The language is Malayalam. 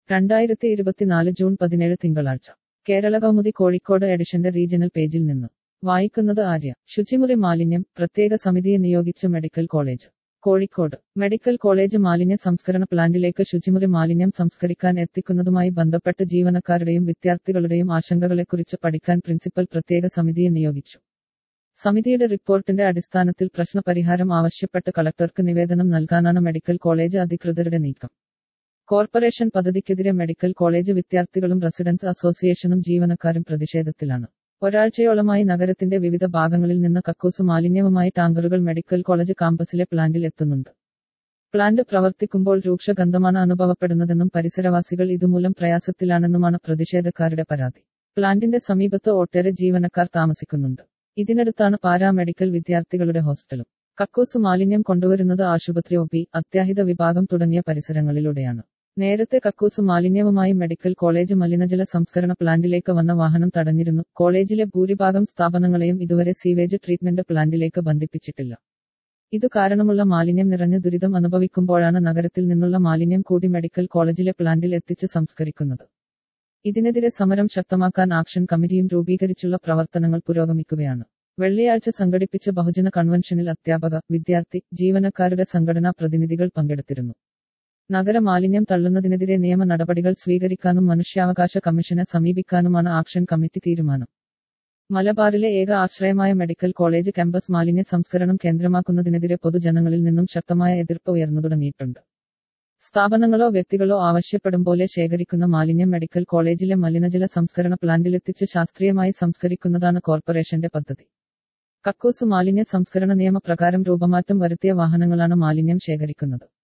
രണ്ടായിരത്തി ഇരുപത്തിനാല് ജൂൺ പതിനേഴ് തിങ്കളാഴ്ച കേരള കൗമുദി കോഴിക്കോട് എഡിഷന്റെ റീജിയണൽ പേജിൽ നിന്ന് വായിക്കുന്നത് ആര്യ ശുചിമുറി മാലിന്യം പ്രത്യേക സമിതിയെ നിയോഗിച്ച് medical college Kozhikode medical college മാലിന്യ സംസ്കരണ പ്ലാന്റിലേക്ക് ശുചിമുറി മാലിന്യം സംസ്കരിക്കാൻ എത്തിക്കുന്നതുമായി ബന്ധപ്പെട്ട് ജീവനക്കാരുടെയും വിദ്യാർത്ഥികളുടെയും ആശങ്കകളെക്കുറിച്ച് പഠിക്കാൻ പ്രിൻസിപ്പൽ പ്രത്യേക സമിതിയെ നിയോഗിച്ചു സമിതിയുടെ റിപ്പോർട്ടിന്റെ അടിസ്ഥാനത്തിൽ പ്രശ്നപരിഹാരം ആവശ്യപ്പെട്ട് കളക്ടർക്ക് നിവേദനം നൽകാനാണ് മെഡിക്കൽ കോളേജ് അധികൃതരുടെ നീക്കം കോർപ്പറേഷൻ പദ്ധതിക്കെതിരെ മെഡിക്കൽ കോളേജ് വിദ്യാർത്ഥികളും റെസിഡൻസ് അസോസിയേഷനും ജീവനക്കാരും പ്രതിഷേധത്തിലാണ് ഒരാഴ്ചയോളമായി നഗരത്തിന്റെ വിവിധ ഭാഗങ്ങളിൽ നിന്ന് കക്കൂസ് മാലിന്യവുമായി ടാങ്കറുകൾ മെഡിക്കൽ കോളേജ് കാമ്പസിലെ പ്ലാന്റിൽ എത്തുന്നുണ്ട് പ്ലാന്റ് പ്രവർത്തിക്കുമ്പോൾ രൂക്ഷഗന്ധമാണ് അനുഭവപ്പെടുന്നതെന്നും പരിസരവാസികൾ ഇതുമൂലം പ്രയാസത്തിലാണെന്നുമാണ് പ്രതിഷേധക്കാരുടെ പരാതി പ്ലാന്റിന്റെ സമീപത്ത് ഒട്ടേറെ ജീവനക്കാർ താമസിക്കുന്നുണ്ട് ഇതിനടുത്താണ് പാരാമെഡിക്കൽ വിദ്യാർത്ഥികളുടെ ഹോസ്റ്റലും കക്കൂസ് മാലിന്യം കൊണ്ടുവരുന്നത് ആശുപത്രി ഒ പി അത്യാഹിത വിഭാഗം തുടങ്ങിയ പരിസരങ്ങളിലൂടെയാണ് നേരത്തെ കക്കൂസ് മാലിന്യവുമായി മെഡിക്കൽ കോളേജ് മലിനജല സംസ്കരണ പ്ലാന്റിലേക്ക് വന്ന വാഹനം തടഞ്ഞിരുന്നു കോളേജിലെ ഭൂരിഭാഗം സ്ഥാപനങ്ങളെയും ഇതുവരെ സീവേജ് ട്രീറ്റ്മെന്റ് പ്ലാന്റിലേക്ക് ബന്ധിപ്പിച്ചിട്ടില്ല ഇതു കാരണമുള്ള മാലിന്യം നിറഞ്ഞ ദുരിതം അനുഭവിക്കുമ്പോഴാണ് നഗരത്തിൽ നിന്നുള്ള മാലിന്യം കൂടി മെഡിക്കൽ കോളേജിലെ പ്ലാന്റിൽ എത്തിച്ച് സംസ്കരിക്കുന്നത് ഇതിനെതിരെ സമരം ശക്തമാക്കാൻ ആക്ഷൻ കമ്മിറ്റിയും രൂപീകരിച്ചുള്ള പ്രവർത്തനങ്ങൾ പുരോഗമിക്കുകയാണ് വെള്ളിയാഴ്ച സംഘടിപ്പിച്ച ബഹുജന കൺവെൻഷനിൽ അധ്യാപക വിദ്യാർത്ഥി ജീവനക്കാരുടെ സംഘടനാ പ്രതിനിധികൾ പങ്കെടുത്തിരുന്നു നഗര മാലിന്യം തള്ളുന്നതിനെതിരെ നിയമ നടപടികൾ സ്വീകരിക്കാനും മനുഷ്യാവകാശ കമ്മീഷനെ സമീപിക്കാനുമാണ് ആക്ഷൻ കമ്മിറ്റി തീരുമാനം മലബാറിലെ ഏക ആശ്രയമായ മെഡിക്കൽ കോളേജ് ക്യാമ്പസ് മാലിന്യ സംസ്കരണം കേന്ദ്രമാക്കുന്നതിനെതിരെ പൊതുജനങ്ങളിൽ നിന്നും ശക്തമായ എതിർപ്പ് ഉയർന്നു തുടങ്ങിയിട്ടുണ്ട് സ്ഥാപനങ്ങളോ വ്യക്തികളോ ആവശ്യപ്പെടും പോലെ ശേഖരിക്കുന്ന മാലിന്യം മെഡിക്കൽ കോളേജിലെ മലിനജല സംസ്കരണ പ്ലാന്റിലെത്തിച്ച് ശാസ്ത്രീയമായി സംസ്കരിക്കുന്നതാണ് കോർപ്പറേഷന്റെ പദ്ധതി കക്കൂസ് മാലിന്യ സംസ്കരണ നിയമപ്രകാരം രൂപമാറ്റം വരുത്തിയ വാഹനങ്ങളാണ് മാലിന്യം ശേഖരിക്കുന്നത്